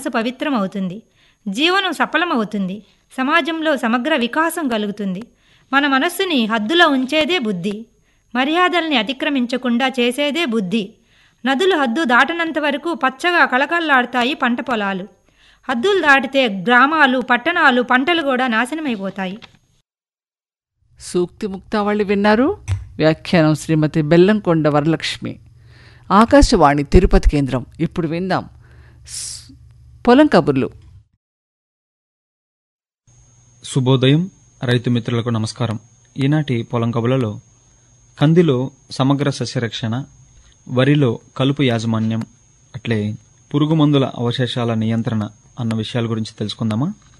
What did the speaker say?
మనసు పవిత్రమవుతుంది జీవనం సఫలమవుతుంది సమాజంలో సమగ్ర వికాసం కలుగుతుంది మన మనస్సుని హద్దులో ఉంచేదే బుద్ధి మర్యాదల్ని అతిక్రమించకుండా చేసేదే బుద్ధి నదులు హద్దు దాటనంత వరకు పచ్చగా కళకళలాడతాయి పంట పొలాలు హద్దులు దాటితే గ్రామాలు పట్టణాలు పంటలు కూడా నాశనమైపోతాయి సూక్తి ముక్తావళి విన్నారు వ్యాఖ్యానం శ్రీమతి బెల్లంకొండ వరలక్ష్మి ఆకాశవాణి తిరుపతి కేంద్రం ఇప్పుడు విందాం స్- పొలం కబుర్లు శుభోదయం రైతు మిత్రులకు నమస్కారం ఈనాటి పొలం కబులలో కందిలో సమగ్ర సస్యరక్షణ వరిలో కలుపు యాజమాన్యం అట్లే పురుగు మందుల అవశేషాల నియంత్రణ అన్న విషయాల గురించి తెలుసుకుందామా